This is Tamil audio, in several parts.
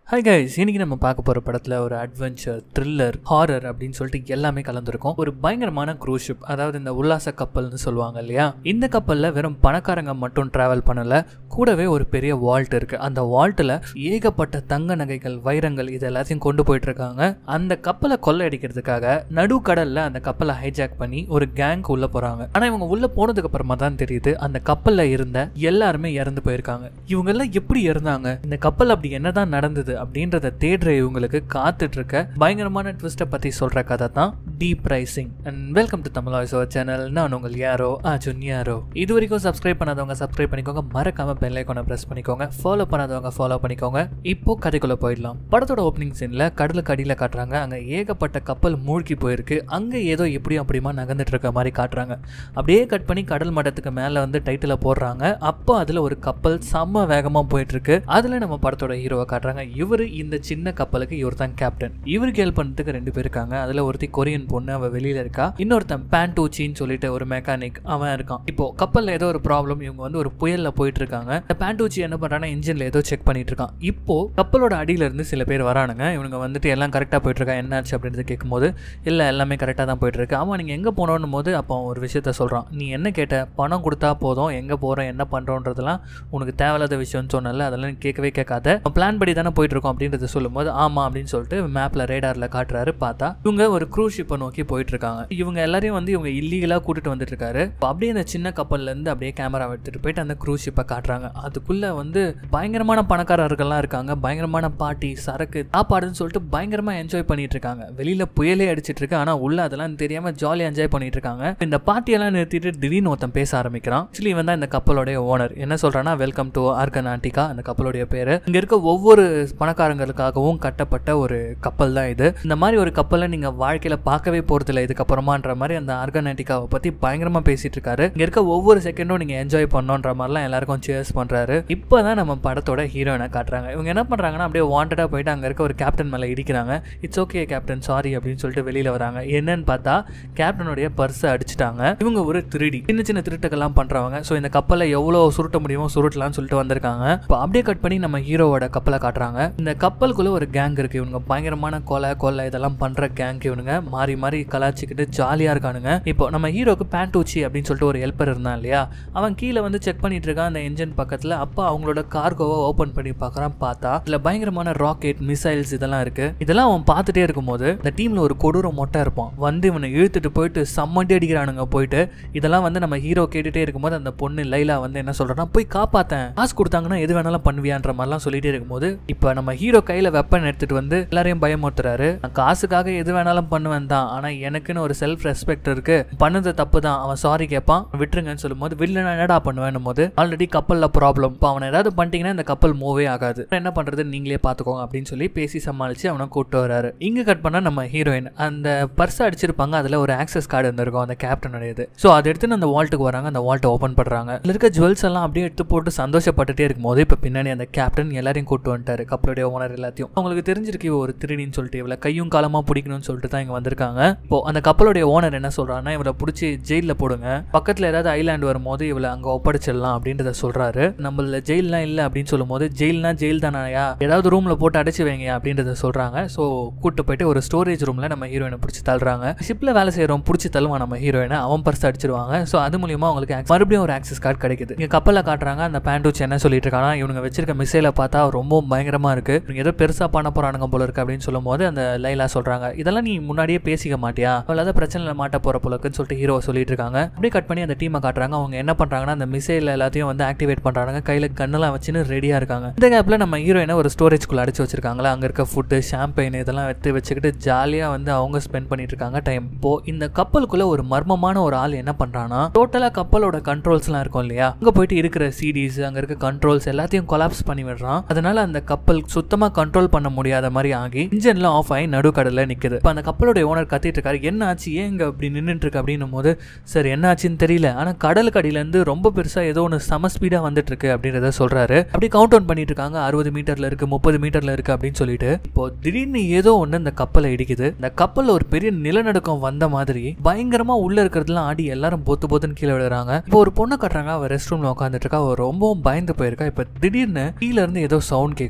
ஹாய் கைஸ் இன்னைக்கு நம்ம பார்க்க போகிற படத்தில் ஒரு அட்வென்ச்சர் த்ரில்லர் ஹாரர் அப்படின்னு சொல்லிட்டு எல்லாமே கலந்துருக்கும் ஒரு பயங்கரமான க்ரூஸ் ஷிப் அதாவது இந்த உல்லாச கப்பல்னு சொல்லுவாங்க இல்லையா இந்த கப்பலில் வெறும் பணக்காரங்க மட்டும் ட்ராவல் பண்ணல கூடவே ஒரு பெரிய வால்ட் இருக்கு அந்த வால்ட்டில் ஏகப்பட்ட தங்க நகைகள் வைரங்கள் இது எல்லாத்தையும் கொண்டு போயிட்டு இருக்காங்க அந்த கப்பலை கொள்ளையடிக்கிறதுக்காக நடுக்கடல்ல அந்த கப்பலை ஹைஜாக் பண்ணி ஒரு கேங்க் உள்ள போறாங்க ஆனா இவங்க உள்ள போனதுக்கு அப்புறமா தான் தெரியுது அந்த கப்பல்ல இருந்த எல்லாருமே இறந்து போயிருக்காங்க இவங்க எல்லாம் எப்படி இறந்தாங்க இந்த கப்பல் அப்படி என்னதான் நடந்தது அப்படின்றத தேடுற இவங்களுக்கு காத்துட்டு இருக்க பயங்கரமான ட்விஸ்ட்டை பத்தி சொல்ற கதை தான் deep rising and welcome to Tamil voice channel நான் உங்கள் யாரோ அர்ஜுன் யாரோ இது வரைக்கும் சப்ஸ்கிரைப் பண்ணாதவங்க சப்ஸ்கிரைப் பண்ணிக்கோங்க மறக்காம பெல் ஐக்கானை பிரஸ் பண்ணிக்கோங்க ஃபாலோ பண்ணாதவங்க ஃபாலோ பண்ணிக்கோங்க இப்போ கதைக்குள்ள போயிடலாம் படத்தோட ஓப்பனிங் சீன்ல கடலுக்கு அடியில் காட்டுறாங்க அங்க ஏகப்பட்ட கப்பல் மூழ்கி போயிருக்கு அங்க ஏதோ எப்படியும் அப்படியுமா நகர்ந்துட்டு இருக்க மாதிரி காட்டுறாங்க அப்படியே கட் பண்ணி கடல் மட்டத்துக்கு மேல வந்து டைட்டில போடுறாங்க அப்போ அதுல ஒரு கப்பல் செம்ம வேகமா போயிட்டு இருக்கு அதுல நம்ம படத்தோட ஹீரோவை காட்டுறாங்க இவர் இந்த சின்ன கப்பலுக்கு இவர் தான் கேப்டன் இவருக்கு ஹெல்ப் பண்ணுறதுக்கு ரெண்டு பேர் இருக்காங்க அதுல ஒருத்தி கொரியன் பொண்ணு அவ வெளியில இருக்கா இன்னொருத்தன் பேண்டூச்சின்னு சொல்லிட்டு ஒரு மெக்கானிக் அவன் இருக்கான் இப்போ கப்பல்ல ஏதோ ஒரு ப்ராப்ளம் இவங்க வந்து ஒரு புயல்ல போயிட்டு இருக்காங்க இந்த பேண்டூச்சி என்ன பண்றான்னா இன்ஜின்ல ஏதோ செக் பண்ணிட்டு இருக்கான் இப்போ கப்பலோட அடியில இருந்து சில பேர் வரானுங்க இவங்க வந்துட்டு எல்லாம் கரெக்டா போயிட்டு இருக்கா என்னாச்சு அப்படின்றது கேட்கும்போது இல்ல எல்லாமே கரெக்டா தான் போயிட்டு இருக்கு அவன் நீங்க எங்க போனோன்னு போது அப்போ அவன் ஒரு விஷயத்த சொல்றான் நீ என்ன கேட்ட பணம் கொடுத்தா போதும் எங்க போறோம் என்ன பண்றோன்றதெல்லாம் உனக்கு தேவையில்லாத விஷயம்னு சொன்னல அதெல்லாம் நீ கேட்கவே கேட்காத பிளான் படி தானே போயிட்டு இருக்கோம் அப்படின்றத சொல்லும்போது ஆமா அப்படின்னு சொல்லிட்டு மேப்ல ரேடார்ல காட்டுறாரு பார்த்தா இவங்க ஒரு க்ரூஸ் ஷிப்பை நோக்கி போயிட்டு இருக்காங்க இவங்க எல்லாரையும் வந்து இவங்க இல்லீகலா கூட்டிட்டு வந்துட்டு இருக்காரு அப்ப அப்படியே அந்த சின்ன கப்பல்ல இருந்து அப்படியே கேமரா எடுத்துட்டு போயிட்டு அந்த க்ரூஸ் ஷிப்பை காட்டுறாங்க அதுக்குள்ள வந்து பயங்கரமான பணக்காரர்கள்லாம் இருக்காங்க பயங்கரமான பாட்டி சரக்கு சாப்பாடுன்னு சொல்லிட்டு பயங்கரமா என்ஜாய் பண்ணிட்டு இருக்காங்க வெளியில புயலே அடிச்சிட்டு இருக்கு ஆனா உள்ள அதெல்லாம் தெரியாம ஜாலியா என்ஜாய் பண்ணிட்டு இருக்காங்க இந்த பாட்டியெல்லாம் நிறுத்திட்டு திடீர்னு ஒருத்தன் பேச ஆரம்பிக்கிறான் ஆக்சுவலி இவன் தான் இந்த கப்பலோடைய ஓனர் என்ன சொல்றான்னா வெல்கம் டு ஆர்கனாட்டிகா அந்த கப்பலோடைய பேரு இங்க இருக்க ஒவ்வொரு பணக்காரங்களுக்காகவும் கட்டப்பட்ட ஒரு கப்பல் தான் இது இந்த மாதிரி ஒரு கப்பலை நீங்க வாழ்க்கையில பார்க்கவே போறதில்ல இதுக்கப்புறமான்ற மாதிரி அந்த ஆர்கனாட்டிகாவை பத்தி பயங்கரமா பேசிட்டு இருக்காரு இங்க இருக்க ஒவ்வொரு செகண்டும் நீங்க என்ஜாய் பண்ணோன்ற மாதிரிலாம் எல்லாருக்கும் சேர்ஸ் பண்றாரு இப்போதான் நம்ம படத்தோட ஹீரோயினை காட்டுறாங்க இவங்க என்ன பண்றாங்கன்னா அப்படியே வாண்டடா போயிட்டு அங்க இருக்க ஒரு கேப்டன் மேல இடிக்கிறாங்க இட்ஸ் ஓகே கேப்டன் சாரி அப்படின்னு சொல்லிட்டு வெளியில வராங்க என்னன்னு பார்த்தா கேப்டனுடைய பர்ஸை அடிச்சிட்டாங்க இவங்க ஒரு திருடி சின்ன சின்ன திருட்டுக்கெல்லாம் பண்றவங்க ஸோ இந்த கப்பலை எவ்வளவு சுருட்ட முடியுமோ சுருட்டலாம்னு சொல்லிட்டு வந்திருக்காங்க இப்போ அப்படியே கட் பண்ணி நம்ம ஹீரோவோட கப்பலை காட்டுறாங்க இந்த கப்பலுக்குள்ள ஒரு கேங் இருக்கு இவங்க பயங்கரமான கொலை கொலை இதெல்லாம் பண்ற கேங் இவனுங்க மாறி மாறி கலாச்சிக்கிட்டு ஜாலியா இருக்கானுங்க இப்போ நம்ம ஹீரோக்கு பேண்டூச்சி அப்படின்னு சொல்லிட்டு ஒரு ஹெல்ப்பர் இருந்தான் இல்லையா அவன் கீழே வந்து செக் பண்ணிட்டு இருக்கான் அந்த என்ஜின் பக்கத்துல அப்போ அவங்களோட கார்கோவை ஓபன் பண்ணி பார்க்கறான் பார்த்தா இதுல பயங்கரமான ராக்கெட் மிசைல்ஸ் இதெல்லாம் இருக்கு இதெல்லாம் அவன் பார்த்துட்டே இருக்கும்போது இந்த டீம்ல ஒரு கொடூர மொட்டை இருப்பான் வந்து இவனை இழுத்துட்டு போயிட்டு சம்மண்டி அடிக்கிறானுங்க போயிட்டு இதெல்லாம் வந்து நம்ம ஹீரோ கேட்டுட்டே இருக்கும்போது அந்த பொண்ணு லைலா வந்து என்ன சொல்றான்னா போய் காப்பாத்தேன் காசு கொடுத்தாங்கன்னா எது வேணாலும் பண்ணுவியான்ற மாதிரிலாம் சொல்லிட்டே இருக்கும்போது இப்போ நம்ம ஹீரோ கையில வெப்பன் எடுத்துட்டு வந்து எல்லாரையும் பயமுறுத்துறாரு நான் காசுக்காக எது வேணாலும் பண்ணுவேன் தான் ஆனா எனக்குன்னு ஒரு செல்ஃப் ரெஸ்பெக்ட் இருக்கு பண்ணது தப்பு தான் அவன் சாரி கேட்பான் விட்டுருங்கன்னு சொல்லும்போது வில்லனா என்னடா பண்ணுவேன் போது ஆல்ரெடி கப்பல்ல ப்ராப்ளம் இப்போ அவனை ஏதாவது பண்ணிட்டீங்கன்னா இந்த கப்பல் மூவே ஆகாது என்ன பண்றது நீங்களே பாத்துக்கோங்க அப்படின்னு சொல்லி பேசி சமாளிச்சு அவனை கூப்பிட்டு வராரு இங்க கட் பண்ணா நம்ம ஹீரோயின் அந்த பர்ஸ் அடிச்சிருப்பாங்க அதுல ஒரு ஆக்சஸ் கார்டு இருந்திருக்கும் அந்த கேப்டனுடையது ஸோ அதை எடுத்து அந்த வால்ட்டுக்கு வராங்க அந்த வால்ட்டை ஓப்பன் பண்றாங்க இதுல இருக்க ஜுவல்ஸ் எல்லாம் அப்படியே எடுத்து போட்டு சந்தோஷப்பட்டுட்டே இருக்கும்போது இப்போ பின்னாடி அந்த கேப்டன் எல்லாரையும் கூட்டு வந்துட்டாரு கப்பலுடைய ஓனர் எல்லாத்தையும் அவங்களுக்கு தெரிஞ்சிருக்கு இவ ஒரு திருடின்னு சொல்லிட்டு இவளை கையும் காலமா பிடிக்கணும்னு சொல்லிட்டு தான் இங்க வந்திருக்காங்க இப்போ அந்த கப்பலுடைய ஓனர் என்ன சொல்றாருன்னா இவரை பிடிச்சி ஜெயிலில் போடுங்க பக்கத்துல ஏதாவது ஐலாண்ட் வரும்போது இவளை அங்க ஒப்படைச்சிடலாம் அப்படின்றத சொல்றாரு நம்மள ஜெயில்லாம் இல்லை அப்படின்னு சொல்லும்போது ஜெயில்னா ஜெயில் தானாயா ஏதாவது ரூம்ல போட்டு அடைச்சு வைங்க அப்படின்றத சொல்றாங்க ஸோ கூட்டு போயிட்டு ஒரு ஸ்டோரேஜ் ரூம்ல நம்ம ஹீரோயினை பிடிச்சி தள்ளுறாங்க ஷிப்ல வேலை செய்யறோம் பிடிச்சி தள்ளுவான் நம்ம ஹீரோயினை அவன் பர்ஸ் அடிச்சிருவாங்க ஸோ அது மூலியமா அவங்களுக்கு ac- மறுபடியும் ஒரு ஆக்சஸ் கார்டு கிடைக்குது இங்க கப்பலை காட்டுறாங்க அந்த பேண்டூச் என்ன சொல்லிட்டு இருக்கானா இவனுங்க வச்சிருக்க மிசைலை பார்த்தா ரொம்ப பயங்கரமா இருக்கு இவங்க ஏதோ பெருசா பண்ண போறானுங்க போல இருக்கு அப்படின்னு சொல்லும்போது அந்த லைலா சொல்றாங்க இதெல்லாம் நீ முன்னாடியே பேசிக்க மாட்டியா அவ்வளவு பிரச்சனைல மாட்ட போற போல இருக்குன்னு சொல்லிட்டு ஹீரோ சொல்லிட்டு இருக்காங்க அப்படியே கட் பண்ணி அந்த டீமை காட்டுறாங்க அவங்க என்ன பண்றாங்கன்னா அந்த மிசைல் எல்லாத்தையும் வந்து ஆக்டிவேட் பண்றாங்க கையில கண்ணெல்லாம் வச்சுன்னு ரெடியா இருக்காங்க இந்த கேப்ல நம்ம ஹீரோயினை ஒரு ஸ்டோரேஜ்குள்ள அடிச்சு வச்சிருக்காங்களா அங்க இருக்க ஃபுட்டு ஷாம்பெயின் இதெல்லாம் எடுத்து வச்சுக்கிட்டு ஜாலியா வந்து அவங்க ஸ்பெண்ட் பண்ணிட்டு இருக்காங்க டைம் இப்போ இந்த கப்பலுக்குள்ள ஒரு மர்மமான ஒரு ஆள் என்ன பண்றானா டோட்டலா கப்பலோட கண்ட்ரோல்ஸ்லாம் இருக்கும் இல்லையா அங்க போயிட்டு இருக்கிற சிடிஸ் அங்க இருக்க கண்ட்ரோல்ஸ் எல்லாத்தையும் கொலாப்ஸ் பண்ணி விடுறான் அதனால அந்த கப்பல் சுத்தமா கண்ட்ரோல் பண்ண முடியாத மாதிரி ஆகி இன்ஜின்லாம் ஆஃப் ஆகி நடுக்கடல்ல நிக்குது இப்போ அந்த கப்பலோட ஓனர் கத்திட்டு இருக்காரு என்ன ஆச்சு ஏன் இங்க அப்படி நின்னுட்டு இருக்கு அப்படின்னும் போது சார் என்ன ஆச்சுன்னு தெரியல ஆனா கடலுக்கு அடியில இருந்து ரொம்ப பெருசா ஏதோ ஒன்று சம ஸ்பீடா வந்துட்டு இருக்கு அப்படின்றத சொல்றாரு அப்படி கவுண்ட் டவுன் பண்ணிட்டு இருக்காங்க அறுபது மீட்டர்ல இருக்கு முப்பது மீட்டர்ல இருக்கு அப்படின்னு சொல்லிட்டு இப்போ திடீர்னு ஏதோ ஒண்ணு இந்த கப்பலை இடிக்குது இந்த கப்பல்ல ஒரு பெரிய நிலநடுக்கம் வந்த மாதிரி பயங்கரமா உள்ள இருக்கிறதுலாம் ஆடி எல்லாரும் பொத்து பொத்துன்னு கீழே விழுறாங்க இப்போ ஒரு பொண்ணை கட்டுறாங்க அவ ரெஸ்ட் ரூம்ல உட்காந்துட்டு இருக்கா அவ ரொம்பவும் பயந்து போயிருக்கா இப்ப திடீர்னு கீழ இருந்து ஏதோ சவுண்ட் கேக்குது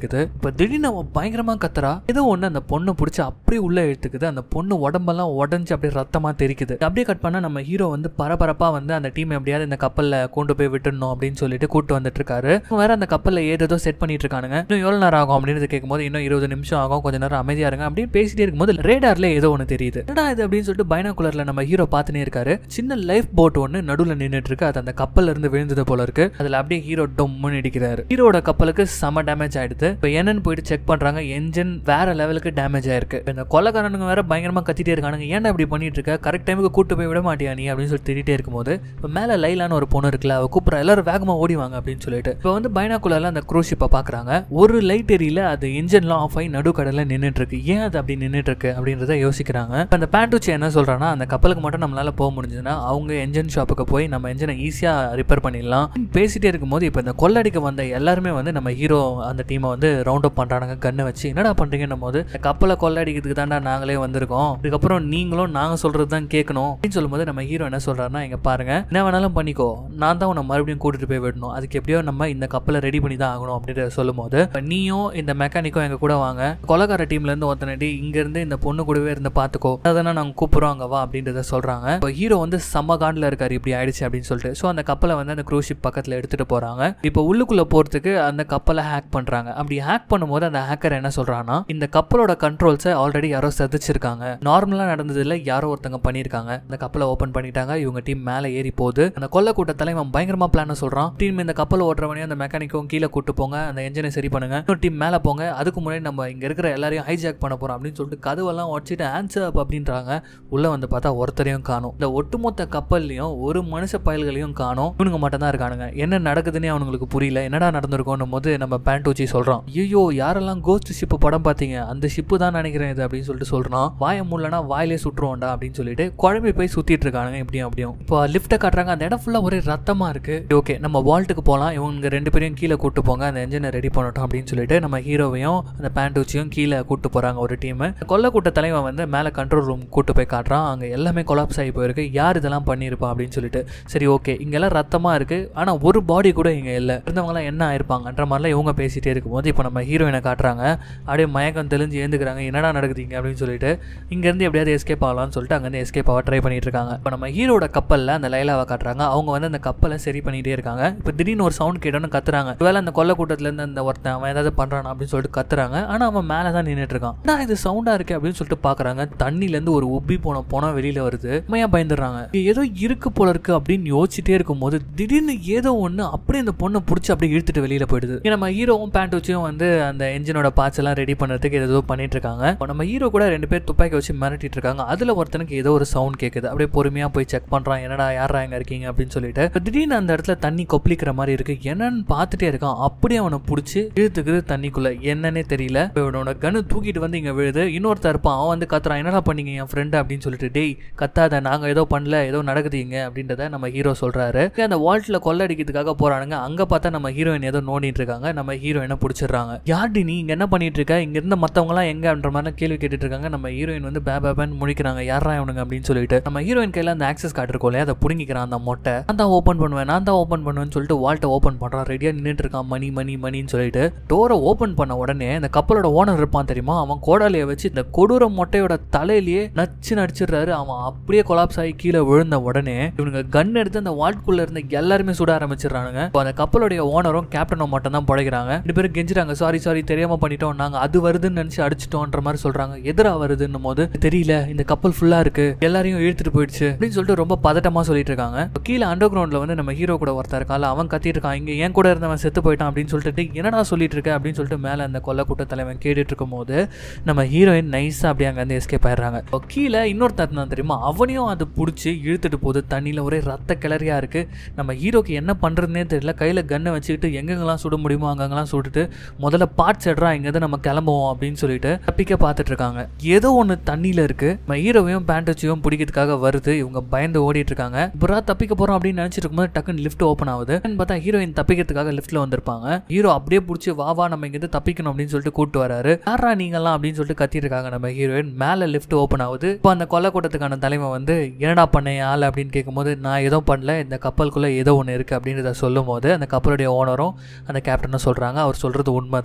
இப்போ திடீர்னு அவன் பயங்கரமா கத்துறா ஏதோ ஒன்று அந்த பொண்ணை பிடிச்சி அப்படியே உள்ள இழுத்துக்குது அந்த பொண்ணு உடம்பெல்லாம் உடஞ்சி அப்படியே ரத்தமா தெரிக்குது அப்படியே கட் பண்ணா நம்ம ஹீரோ வந்து பரபரப்பா வந்து அந்த டீம் எப்படியாவது இந்த கப்பல்ல கொண்டு போய் விட்டுடணும் அப்படின்னு சொல்லிட்டு கூட்டு வந்துட்டு இருக்காரு இவன் வேற அந்த கப்பல்ல ஏதோ செட் பண்ணிட்டு இருக்கானுங்க இன்னும் எவ்வளவு நேரம் ஆகும் அப்படின்னு கேட்கும்போது இன்னும் இருபது நிமிஷம் ஆகும் கொஞ்ச நேரம் அமைதியா இருங்க அப்படின்னு பேசிட்டே இருக்கும்போது ரேடார்ல ஏதோ ஒன்று தெரியுது என்னடா இது அப்படின்னு சொல்லிட்டு பைனாகுலர்ல நம்ம ஹீரோ பார்த்துனே இருக்காரு சின்ன லைஃப் போட் ஒன்று நடுவில் நின்றுட்டு இருக்கு அது அந்த கப்பல்ல இருந்து விழுந்தது போல இருக்கு அதுல அப்படியே ஹீரோ டொம்முன்னு இடிக்கிறாரு ஹீரோட கப்பலுக்கு செம டேமேஜ் ஆயிடுது இப்போ என்னன்னு போயிட்டு செக் பண்றாங்க என்ஜின் வேற லெவலுக்கு டேமேஜ் ஆயிருக்கு இப்ப இந்த கொலைக்காரனுங்க வேற பயங்கரமா கத்திட்டே இருக்கானுங்க ஏன்டா இப்படி பண்ணிட்டு இருக்க கரெக்ட் டைமுக்கு கூட்டு போய் விட மாட்டியா நீ அப்படின்னு சொல்லி திட்டிட்டே இருக்கும்போது இப்போ மேல லைலான்னு ஒரு பொண்ணு இருக்குல்ல அவ கூப்பிட்ற எல்லாரும் வேகமா ஓடிவாங்க அப்படின்னு சொல்லிட்டு இப்போ வந்து பைனாக்குள்ள அந்த க்ரூ ஷிப்பை பாக்குறாங்க ஒரு லைட் எரியில அது இன்ஜின்லாம் ஆஃப் ஆகி நடுக்கடல நின்றுட்டு இருக்கு ஏன் அது அப்படி நின்றுட்டு இருக்கு அப்படின்றத யோசிக்கிறாங்க இப்ப அந்த பேண்டூச்சி என்ன சொல்றான்னா அந்த கப்பலுக்கு மட்டும் நம்மளால போக முடிஞ்சதுன்னா அவங்க என்ஜின் ஷாப்புக்கு போய் நம்ம என்ஜினை ஈஸியா ரிப்பேர் பண்ணிடலாம் பேசிட்டே இருக்கும்போது இப்போ இந்த கொள்ளடிக்க வந்த எல்லாருமே வந்து நம்ம ஹீரோ அந்த டீமை வந்து ரவுண்ட் அப் பண்றானுங்க கண்ணை வச்சு என்னடா பண்றீங்கன்னும் போது இந்த கப்பலை கொள்ளடிக்கிறதுக்கு தாண்டா நாங்களே வந்திருக்கோம் இதுக்கப்புறம் நீங்களும் நாங்க சொல்றது தான் கேட்கணும் அப்படின்னு சொல்லும்போது நம்ம ஹீரோ என்ன சொல்றாருன்னா இங்க பாருங்க என்ன வேணாலும் பண்ணிக்கோ நான் தான் உன்னை மறுபடியும் கூட்டிட்டு போய் விடணும் அதுக்கு எப்படியோ நம்ம இந்த கப்பலை ரெடி பண்ணி தான் ஆகணும் அப்படின்னு சொல்லும்போது இப்ப நீயும் இந்த மெக்கானிக்கும் எங்க கூட வாங்க கொலகார டீம்ல இருந்து ஒருத்தனடி இங்க இருந்து இந்த பொண்ணு கூடவே இருந்து பாத்துக்கோ அதெல்லாம் நாங்க கூப்பிடுறோம் அங்க வா அப்படின்றத சொல்றாங்க இப்போ ஹீரோ வந்து செம்ம காண்டில் இருக்காரு இப்படி ஆயிடுச்சு அப்படின்னு சொல்லிட்டு ஸோ அந்த கப்பலை வந்து அந்த க்ரூ ஷிப் பக்கத்துல எடுத்துட்டு போறாங்க இப்போ உள்ளுக்குள்ள போறதுக்கு அந்த கப்பலை ஹேக் பண்றாங்க அப்படி ஹேக் பண்ணும்போது அந்த ஹேக்கர் என்ன சொல்றான்னா இந்த கப்பலோட கண்ட்ரோல்ஸை ஆல்ரெடி யாரோ சதிச்சிருக்காங்க நார்மலா நடந்ததுல யாரோ ஒருத்தங்க பண்ணியிருக்காங்க அந்த கப்பலை ஓபன் பண்ணிட்டாங்க இவங்க டீம் மேலே ஏறி போகுது அந்த கொல்ல கூட்ட தலைவன் பயங்கரமா பிளான சொல்றான் டீம் இந்த கப்பல் ஓட்டுறவனையும் அந்த மெக்கானிக்கும் கீழே கூட்டு போங்க அந்த என்ஜினை சரி பண்ணுங்க இன்னொரு டீம் மேலே போங்க அதுக்கு முன்னாடி நம்ம இங்க இருக்கிற எல்லாரையும் ஹைஜாக் பண்ண போறோம் அப்படின்னு சொல்லிட்டு கதவெல்லாம் உடச்சிட்டு ஆன்சர் அப் அப்படின்றாங்க உள்ள வந்து பார்த்தா ஒருத்தரையும் காணும் இந்த ஒட்டுமொத்த கப்பல்லையும் ஒரு மனுஷ பயல்களையும் காணும் இவனுங்க மட்டும் தான் இருக்கானுங்க என்ன நடக்குதுன்னே அவனுங்களுக்கு புரியல என்னடா நடந்திருக்கோன்னும் போது நம்ம பேண்டூச்சி சொல்றோம் ஐயோ யாரெல்லாம் கோஸ்ட் ஷிப் படம் பார்த்தீங்க அந்த ஷிப்பு தான் நினைக்கிறேன் இது அப்படின்னு சொல்லிட்டு சொல்றான் வாய முள்ளனா வாயிலே சுட்டுருவோம்டா அப்படின்னு சொல்லிட்டு குழம்பி போய் சுத்திட்டு இருக்கானுங்க இப்படியும் அப்படியும் இப்போ லிஃப்ட்டை காட்டுறாங்க அந்த இடம் ஃபுல்லா ஒரே ரத்தமா இருக்கு ஓகே நம்ம வால்ட்டுக்கு போகலாம் இவங்க ரெண்டு பேரையும் கீழே கூட்டு போங்க அந்த என்ஜினை ரெடி பண்ணட்டும் அப்படின்னு சொல்லிட்டு நம்ம ஹீரோவையும் அந்த பேண்டூச்சியும் கீழே கூட்டு போறாங்க ஒரு டீம் கொல்ல கூட்ட தலைவன் வந்து மேலே கண்ட்ரோல் ரூம் கூட்டு போய் காட்டுறான் அங்கே எல்லாமே கொலாப்ஸ் ஆகி போயிருக்கு யார் இதெல்லாம் பண்ணியிருப்பா அப்படின்னு சொல்லிட்டு சரி ஓகே இங்கெல்லாம் ரத்தமா இருக்கு ஆனா ஒரு பாடி கூட இங்க இல்லை இருந்தவங்களாம் என்ன ஆயிருப்பாங்கன்ற மாதிரிலாம் இவங்க பேசிட்டே இருக்கும்போது இப்போ நம்ம ஹீரோயினை காட்டுறாங்க அப்படியே மயக்கம் தெளிஞ்சு ஏந்துக்கிறாங்க என்னடா நடக்குதுங்க அப்படின்னு சொல்லிட்டு இங்கேருந்து எப்படியாவது எஸ்கேப் ஆகலாம்னு சொல்லிட்டு அங்கேருந்து எஸ்கேப் ஆக ட்ரை பண்ணிட்டு இருக்காங்க இப்போ நம்ம ஹீரோட கப்பலில் அந்த லைலாவை காட்டுறாங்க அவங்க வந்து அந்த கப்பலை சரி பண்ணிட்டே இருக்காங்க இப்போ திடீர்னு ஒரு சவுண்ட் கேட்டோன்னு கத்துறாங்க ஒருவேளை அந்த கொல்ல கூட்டத்துலேருந்து அந்த ஒருத்தன் அவன் ஏதாவது பண்ணுறான் அப்படின்னு சொல்லிட்டு கத்துறாங்க ஆனால் அவன் மேலே தான் நின்றுட்டு இருக்கான் நான் இது சவுண்டாக இருக்கு அப்படின்னு சொல்லிட்டு பார்க்குறாங்க தண்ணிலேருந்து ஒரு உப்பி போன போனால் வெளியில் வருது உண்மையாக பயந்துடுறாங்க இது ஏதோ இருக்கு போல இருக்கு அப்படின்னு யோசிச்சுட்டே இருக்கும்போது திடீர்னு ஏதோ ஒன்று அப்படியே அந்த பொண்ணை பிடிச்சி அப்படியே இழுத்துட்டு வெளியில் போயிடுது இங்க நம்ம ஹீரோவும் பேண்ட் வச்சும் வந்து அந்த என்ஜினோட பார்ட்ஸ் எல்லாம் ரெடி பண்ணுறதுக்கு ஏதோ பண்ணிட்டு இருக்காங்க இப்போ நம்ம ஹீரோ கூட ரெண்டு பேர் துப்பாக்கி வச்சு மிரட்டிட்டு இருக்காங்க அதில் ஒருத்தனுக்கு ஏதோ ஒரு சவுண்ட் கேட்குது அப்படியே பொறுமையாக போய் செக் பண்ணுறான் என்னடா யாரா எங்க இருக்கீங்க அப்படின்னு சொல்லிட்டு இப்ப திடீர்னு அந்த இடத்துல தண்ணி கொப்பளிக்கிற மாதிரி இருக்கு என்னன்னு பார்த்துட்டே இருக்கான் அப்படியே அவனை பிடிச்சி இழுத்துக்குது தண்ணிக்குள்ள என்னன்னே தெரியல இப்ப இவனோட கனு தூக்கிட்டு வந்து இங்க விழுது இன்னொருத்தர் இருப்பான் அவன் வந்து கத்துறான் என்னடா பண்ணீங்க என் ஃப்ரெண்டு அப்படின்னு சொல்லிட்டு டேய் கத்தாத நாங்க ஏதோ பண்ணல ஏதோ நடக்குது இங்க அப்படின்றத நம்ம ஹீரோ சொல்றாரு அந்த வால்ட்ல கொள்ளடிக்கிறதுக்காக போறானுங்க அங்க பார்த்தா நம்ம ஹீரோயின் ஏதோ நோண்டிட்டு இருக்காங்க நம்ம ஹீரோயினை பிடிச்சிடுறாங்க யார்டி நீ இங்க என்ன பண்ணிட்டு இருக்க இங்க இருந்த மத்தவங்க எல்லாம் எங்கன்ற மாதிரி கேள்வி கேட்டுட்டு இருக்காங்க நம்ம ஹீரோயின் வந்து பே பேன்னு முழிக்கிறாங்க யாரா இவனுங்க அப்படின்னு சொல்லிட்டு நம்ம ஹீரோயின் கையில அந்த ஆக்சஸ் கார்டு இருக்கும் இல்லையா அதை புடுங்கிக்கிறான் அந்த மொட்டை நான் தான் ஓப்பன் பண்ணுவேன் நான் தான் ஓப்பன் பண்ணுவேன்னு சொல்லிட்டு வால்ட்டை ஓப்பன் பண்றான் ரெடியா நின்றுட்டு இருக்கான் மணி மணி மணின்னு சொல்லிட்டு டோரை ஓப்பன் பண்ண உடனே இந்த கப்பலோட ஓனர் இருப்பான் தெரியுமா அவன் கோடாலியை வச்சு இந்த கொடூர மொட்டையோட தலையிலேயே நச்சு நடிச்சிடுறாரு அவன் அப்படியே கொலாப்ஸ் ஆகி கீழே விழுந்த உடனே இவனுங்க கன் எடுத்து அந்த வால்ட்குள்ள இருந்த எல்லாருமே சுட ஆரம்பிச்சிடுறானுங்க இப்போ அந்த கப்பலுடைய ஓனரும் கேப்டனும் மட்டும் தான் பழைக்கிறாங்க ரெண்டு பேரும் கெஞ்சுறாங்க சாரி சாரி தெரியாம பண்ணிட்டோம் நாங்க அது வருதுன்னு நினைச்சு அடிச்சிட்டோன்ற மாதிரி சொல்றாங்க எதிரா வருதுன்னும் போது தெரியல இந்த கப்பல் ஃபுல்லா இருக்கு எல்லாரையும் இழுத்துட்டு போயிடுச்சு அப்படின்னு சொல்லிட்டு ரொம்ப பதட்டமா சொல்லிட்டு இருக்காங்க இப்போ கீழே அண்டர் கிரவுண்ட்ல வந்து நம்ம ஹீரோ கூட ஒருத்தர் இருக்கால அவன் கத்திட்டு இருக்கான் இங்க என் கூட இருந்தவன் செத்து போயிட்டான் அப்படின்னு சொல்லிட்டு "டேய், என்னடா சொல்லிட்டு இருக்க அப்படின்னு சொல்லிட்டு மேல அந்த கொல்ல கூட்ட தலைவன் கேட்டுட்டு இருக்கும் போது நம்ம ஹீரோயின் நைஸா அப்படியே அங்க இருந்து எஸ்கேப் ஆயிடுறாங்க இப்போ கீழே இன்னொருத்தர் இருந்தான் தெரியுமா அவனையும் அது பிடிச்சி இழுத்துட்டு போகுது தண்ணியில ஒரே ரத்த கிளறியா இருக்கு நம்ம ஹீரோக்கு என்ன பண்றதுனே தெரியல கையில கன்னை வச்சுக்கிட்டு எங்கெங்கெல்லாம் சுட முடியுமோ அங்கங்கெல்லாம் சுட்டுட்டு முதல்ல பார்ட்ஸ் எடுறா இங்கேருந்து நம்ம கிளம்புவோம் அப்படின்னு சொல்லிட்டு தப்பிக்க பார்த்துட்டு இருக்காங்க ஏதோ ஒன்று தண்ணியில இருக்கு நம்ம ஹீரோவையும் பேண்டச்சியும் பிடிக்கிறதுக்காக வருது இவங்க பயந்து ஓடிட்டு இருக்காங்க புறா தப்பிக்க போறோம் அப்படின்னு நினைச்சிட்டு இருக்கும்போது டக்குன்னு லிஃப்ட் ஓப்பன் ஆகுது என்னன்னு பார்த்தா ஹீரோயின் தப்பிக்கிறதுக்காக லிஃப்ட்ல வந்திருப்பாங்க ஹீரோ அப்படியே பிடிச்சி வா வா நம்ம இங்கிருந்து தப்பிக்கணும் அப்படின்னு சொல்லிட்டு கூட்டு வராரு யாரா நீங்கலாம் அப்படின்னு சொல்லிட்டு கத்திட்டு இருக்காங்க நம்ம ஹீரோயின் மேல லிஃப்ட் ஓப்பன் ஆகுது இப்போ அந்த கொலை கூட்டத்துக்கான தலைமை வந்து என்னடா பண்ண என் ஆள் அப்படின்னு கேட்கும்போது நான் எதுவும் பண்ணல இந்த கப்பலுக்குள்ள ஏதோ ஒன்று இருக்கு அப்படின்றத சொல்லும் போது அந்த கப்பலுடைய ஓனரும் அந்த கேப்டனும் சொல்றாங்க அவர் சொல்றது உண்மைதான்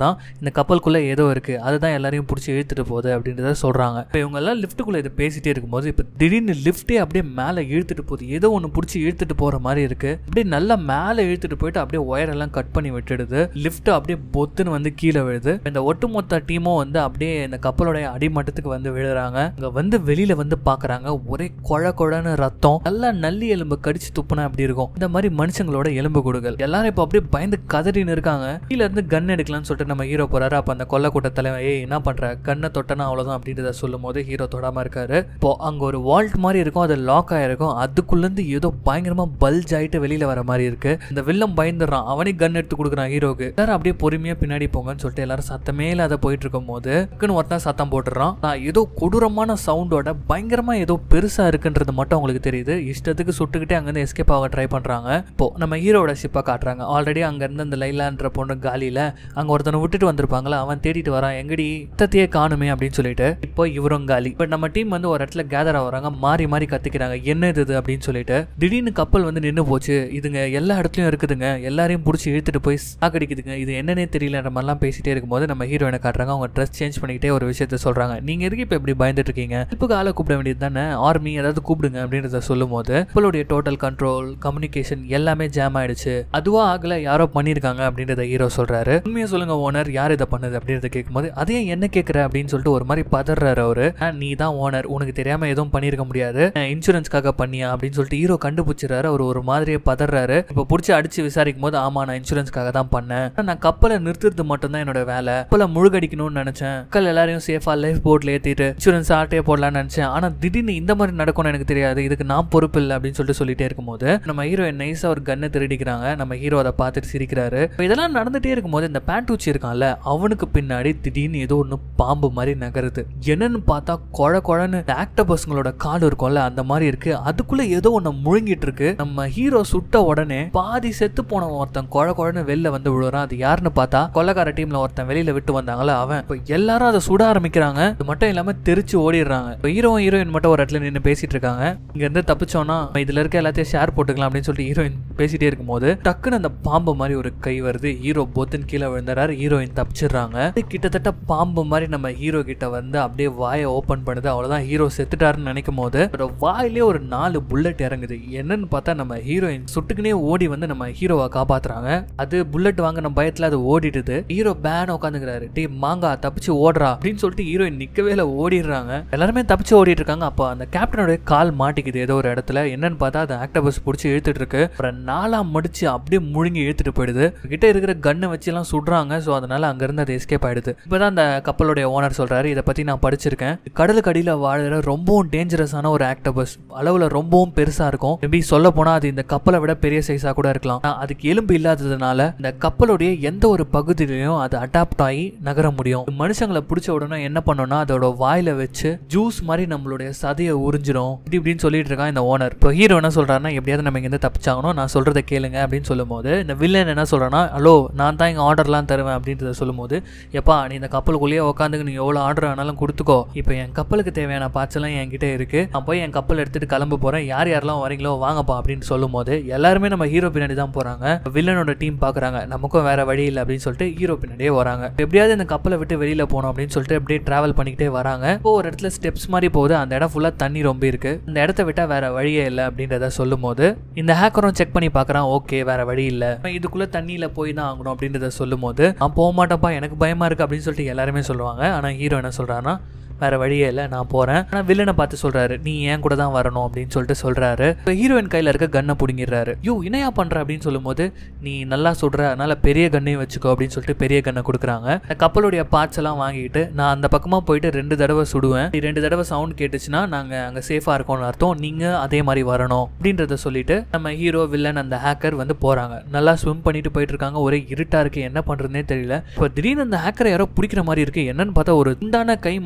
வேணாம் இந்த கப்பலுக்குள்ளே ஏதோ இருக்குது அதுதான் எல்லாரையும் பிடிச்சி இழுத்துட்டு போகுது அப்படின்றத சொல்கிறாங்க இப்போ இவங்க எல்லாம் லிஃப்ட்டுக்குள்ளே இதை பேசிட்டே இருக்கும்போது இப்போ திடீர்னு லிஃப்ட்டே அப்படியே மேலே இழுத்துட்டு போகுது ஏதோ ஒன்று பிடிச்சி இழுத்துட்டு போகிற மாதிரி இருக்குது அப்படியே நல்லா மேலே இழுத்துட்டு போயிட்டு அப்படியே ஒயரெல்லாம் கட் பண்ணி விட்டுடுது லிஃப்ட் அப்படியே பொத்துன்னு வந்து கீழே விழுது இந்த ஒட்டுமொத்த டீமும் வந்து அப்படியே இந்த கப்பலோடைய அடிமட்டத்துக்கு வந்து விழுறாங்க இங்க வந்து வெளியில வந்து பாக்குறாங்க ஒரே கொழ கொழன்னு ரத்தம் நல்லா நல்லி எலும்பு கடிச்சு துப்புனா அப்படி இருக்கும் இந்த மாதிரி மனுஷங்களோட எலும்பு கொடுகள் எல்லாரும் இப்போ அப்படியே பயந்து கதறின்னு இருக்காங்க கீழ இருந்து கன் எடுக்கலாம்னு சொல்லிட்டு நம்ம ஹீரோ போறாரு அப்ப அந்த கொல்ல கூட்ட தலைவன் ஏய் என்ன பண்ற கண்ணை தொட்டனா அவ்வளவுதான் அப்படின்றத சொல்லும் போது ஹீரோ தொடாம இருக்காரு இப்போ அங்க ஒரு வால்ட் மாதிரி இருக்கும் அது லாக் ஆயிருக்கும் அதுக்குள்ள இருந்து ஏதோ பயங்கரமா பல்ஜ் ஆயிட்டு வெளியில வர மாதிரி இருக்கு இந்த வில்லம் பயந்துடுறான் அவனே கன் எடுத்து கொடுக்குறான் ஹீரோக்கு எல்லாரும் அப்படியே பொறுமையா பின்னாடி போங்கன்னு சொல்லிட்டு எல்லாரும் சத்தமே இல்லாத போயிட்டு இருக்கும் போது டக்குன்னு ஒருத்தன் சத்தம் போட்டுறான் நான் ஏதோ கொடூரமான சவுண்டோட பயங்கரமா ஏதோ பெருசா இருக்குன்றது மட்டும் அவங்களுக்கு தெரியுது இஷ்டத்துக்கு சுட்டுக்கிட்டே அங்கிருந்து எஸ்கேப் ஆக ட்ரை பண்றாங்க இப்போ நம்ம ஹீரோட ஷிப்பை காட்டுறாங்க ஆல்ரெடி அங்க இருந்து அந்த லைலான்ற பொண்ணு காலியில அங்க ஒருத்தனை விட்டுட்டு வந்திருப்பாங்களா அவன் தேடிட்டு வரான் எங்கடி ரத்தத்தையே காணுமே அப்படின்னு சொல்லிட்டு இப்போ இவரும் காலி பட் நம்ம டீம் வந்து ஒரு இடத்துல கேதர் ஆகுறாங்க மாறி மாறி கத்திக்கிறாங்க என்ன இது இது அப்படின்னு சொல்லிட்டு திடீர்னு கப்பல் வந்து நின்று போச்சு இதுங்க எல்லா இடத்துலயும் இருக்குதுங்க எல்லாரையும் பிடிச்சி இழுத்துட்டு போய் சாக்கடிக்குதுங்க இது என்னன்னே தெரியலன்ற மாதிரிலாம் பேசிட்டே இருக்கும்போது நம்ம ஹீரோயினை காட்டுறாங்க அவங்க ட்ரெஸ் சேஞ்ச் பண்ணிக்கிட்டே ஒரு விஷயத்த சொல்றாங்க நீங்க எதுக்கு இப்போ இப்படி பயந்துட்டு இருக்கீங்க இப்போ ஆளை கூப்பிட வேண்டியது தானே ஆர்மி ஏதாவது கூப்பிடுங்க அப்படின்றத சொல்லும் போது கப்பலுடைய டோட்டல் கண்ட்ரோல் கம்யூனிகேஷன் எல்லாமே ஜாம் ஆயிடுச்சு அதுவா ஆகல யாரோ பண்ணியிருக்காங்க அப்படின்றத ஹீரோ சொல்றாரு உண்மையை சொல்லுங்க ஓனர் யார் இதை பண்ணுது அப்படின்றத கேட்கும்போது அதே என்ன கேட்குற அப்படின்னு சொல்லிட்டு ஒரு மாதிரி பதறாரு அவரு "ஆ, நீ தான் ஓனர் உனக்கு தெரியாம எதுவும் பண்ணியிருக்க முடியாது இன்சூரன்ஸ்க்காக பண்ணியா அப்படின்னு சொல்லிட்டு ஹீரோ கண்டுபிடிச்சிடறாரு அவர் ஒரு மாதிரியே பதறாரு இப்போ பிடிச்சி அடிச்சு விசாரிக்கும் போது ஆமா நான் இன்சூரன்ஸ்க்காக தான் பண்ணேன் ஆனா, நான் கப்பலை நிறுத்துறது மட்டும்தான் என்னோட வேலை கப்பலை முழுகடிக்கணும்னு நினைச்சேன் மக்கள் எல்லாரையும் சேஃபா லைஃப் போட்ல ஏத்திட்டு இன்சூரன்ஸ் ஆட்டே போடலாம்னு நினைச்சேன் ஆனா திடீர்னு இந்த மாதிரி நடக்கும்னு எனக்கு தெரியாது இதுக்கு நான் பொறுப்பு இல்லை அப்படின்னு சொல்லிட்டு சொல்லிட்டே இருக்கும்போது நம்ம ஹீரோ நைஸா ஒரு கன்னை திருடிக்கிறாங்க நம்ம ஹீரோ அதை பார்த்துட்டு சிரிக்கிறாரு இப்ப இதெல்லாம் நடந்துட்டே இருக்கும்போது இந்த பேண்டூச்சி இருக்கான்ல அவனுக்கு பின்னாடி திடீர்னு ஏதோ ஒன்று பாம்பு மாதிரி நகருது என்னன்னு பார்த்தா கொழ கொழன்னு ஆக்டபஸ்ங்களோட கால் இருக்கும்ல அந்த மாதிரி இருக்கு அதுக்குள்ள ஏதோ ஒன்று முழுங்கிட்டு இருக்கு நம்ம ஹீரோ சுட்ட உடனே பாதி செத்து போன ஒருத்தன் கொழ கொழன்னு வெளில வந்து விழுறான் அது யாருன்னு பார்த்தா கொள்ளக்கார டீம்ல ஒருத்தன் வெளியில விட்டு வந்தாங்களா அவன் இப்போ எல்லாரும் அதை சுட ஆரம்பிக்கிறாங்க இது மட்டும் இல்லாம தெரிச்சு ஓடிடுறாங்க இப்போ ஹீரோ ஹீரோயின் மட்டும் ஒரு இடத்துல நின்று பேசிட்டு இருக்காங்க இங்க இருந்து தப்பிச்சோம்னா நம்ம இதுல இருக்க எல்லாத்தையும் ஷேர் போட்டுக்கலாம் அப்படின்னு சொல்லிட்டு ஹீரோயின் பேசிட்டே இருக்கும்போது டக்குன்னு அந்த பாம்பு மாதிரி ஒரு கை வருது ஹீரோ பொத்துன்னு கீழே விழுந்துறாரு ஹீரோயின் தப்பிச்சிடுறாங்க இது கிட்டத்தட்ட பாம்பு மாதிரி நம்ம ஹீரோ கிட்ட வந்து அப்படியே வாயை ஓபன் பண்ணுது அவ்வளவுதான் ஹீரோ செத்துட்டாருன்னு நினைக்கும் போது ஒரு வாயிலே ஒரு நாலு புல்லட் இறங்குது என்னன்னு பார்த்தா நம்ம ஹீரோயின் சுட்டுக்குனே ஓடி வந்து நம்ம ஹீரோவை காப்பாத்துறாங்க அது புல்லட் வாங்கின பயத்துல அது ஓடிடுது ஹீரோ பேன் உட்காந்துக்கிறாரு டே மாங்கா தப்பிச்சு ஓடுறா அப்படின்னு சொல்லிட்டு ஹீரோயின் நிக்கவே இல்லை ஓடிடுறாங்க எல்லாருமே தப்பிச்சு ஓடிட்டு இருக்காங்க அப்போ அந்த கேப்டனோட கால் மாட்டிக்குது ஏதோ ஒரு இடத்துல என்னன்னு பார்த்தா அது ஆக்டபஸ் பிடிச்சி இழுத்துட்டு இருக்கு அப்புறம் நாலா மடிச்சு அப்படியே முழுங்கி இழுத்துட்டு போயிடுது கிட்ட இருக்கிற கன்னை வச்சு எல்லாம் சுடுறாங்க ஸோ அதனால அங்கிருந்து அது எஸ்கேப் ஆயிடுது இப்போதான் அந்த கப்பலுடைய ஓனர் சொல்றாரு இதை பத்தி நான் படிச்சிருக்கேன் கடலுக்கு அடியில் வாழுற ரொம்பவும் டேஞ்சரஸான ஒரு ஆக்டபஸ் அளவுல ரொம்பவும் பெருசா இருக்கும் மேபி சொல்ல போனா அது இந்த கப்பலை விட பெரிய சைஸா கூட இருக்கலாம் ஆனா, அதுக்கு எலும்பு இல்லாததுனால இந்த கப்பலுடைய எந்த ஒரு பகுதியிலையும் அது அடாப்ட் ஆகி நகர முடியும் மனுஷங்களை பிடிச்ச உடனே என்ன பண்ணோம்னா அதோட வாயில வச்சு ஜூஸ் மாதிரி நம்மளுடைய சதையை உறிஞ்சிடும் இப்படி இப்படின்னு சொல்லிட்டு இருக்கான் இந்த ஓனர் இப்போ ஹீரோ என்ன சொல்றாருன்னா எப்படியாவது நம்ம இங்க தப்பிச்சாகணும் நான் சொல்றதை கேளுங்க அப்படின்னு சொல்லும்போது இந்த வில்லன் என்ன சொல்றான்னா ஹலோ நான் தான் இங்க ஆர்டர்லாம் தருவேன் அப்படின்றத சொல்லும்போது எப்பா நீ இந்த கப்பலுக்குள்ளேயே உட்காந்துக்கு நீ எவ்வளோ ஆர்டர் ஆனாலும் கொடுத்துக்கோ இப்போ என் கப்பலுக்கு தேவையான பார்ட்ஸ் எல்லாம் என்கிட்ட இருக்கு நான் போய் என் கப்பல் எடுத்துட்டு கிளம்ப போறேன் யார் யாரெல்லாம் வரீங்களோ வாங்கப்பா அப்படின்னு சொல்லும்போது எல்லாருமே நம்ம ஹீரோ பின்னாடி தான் போறாங்க வில்லனோட டீம் பாக்குறாங்க நமக்கும் வேற வழி இல்லை அப்படின்னு சொல்லிட்டு ஹீரோ பின்னாடியே வராங்க எப்படியாவது இந்த கப்பலை விட்டு வெளியில போகணும் அப்படின்னு சொல்லிட்டு அப்படியே டிராவல் பண்ணிக்கிட்டே வராங்க இப்போ ஒரு இடத்துல ஸ்டெப்ஸ் மாதிரி போகுது அந்த இடம் ஃபுல்லா தண்ணி ரொம்ப இருக்கு இந்த இடத்த விட்டா வேற வழியே இல்லை அப்படின்றத சொல்லும் போது இந்த ஹேக்கரும் செக் பண்ணி பார்க்கறான் ஓகே வேற வழி இல்லை இதுக்குள்ள தண்ணியில போய் தான் ஆகணும் அப்படின்றத சொல்லும் போது நான் போக மாட்டேன்ப்பா எனக்கு பயமா இருக்கு அப்படின்னு சொல்லிட்டு எல்லாருமே சொல்லுவாங்க ஆனா ஹீரோ என்ன சொல்றாருன்னா வேற வழியே இல்லை நான் போறேன் ஆனா வில்லனை பார்த்து சொல்றாரு நீ ஏன் கூட தான் வரணும் அப்படின்னு சொல்லிட்டு சொல்றாரு இப்போ ஹீரோயின் கையில இருக்க கன்னை பிடுங்கிடுறாரு யோ இணையா பண்ற அப்படின்னு சொல்லும்போது நீ நல்லா சொல்ற அதனால பெரிய கண்ணையும் வச்சுக்கோ அப்படின்னு சொல்லிட்டு பெரிய கண்ணை கொடுக்குறாங்க இந்த கப்பலுடைய பார்ட்ஸ் எல்லாம் வாங்கிட்டு நான் அந்த பக்கமா போயிட்டு ரெண்டு தடவை சுடுவேன் இப்படி ரெண்டு தடவை சவுண்ட் கேட்டுச்சுன்னா நாங்க அங்க சேஃபா இருக்கோம்னு அர்த்தம் நீங்க அதே மாதிரி வரணும் அப்படின்றத சொல்லிட்டு நம்ம ஹீரோ வில்லன் அந்த ஹேக்கர் வந்து போறாங்க நல்லா ஸ்விம் பண்ணிட்டு போயிட்டு இருக்காங்க ஒரே இருட்டா இருக்கு என்ன பண்றதுனே தெரியல இப்போ திடீர்னு அந்த ஹேக்கரை யாரோ பிடிக்கிற மாதிரி இருக்கு என்னன்னு பார்த்தா ஒரு துண்டான கை மட்டும் அப்படியே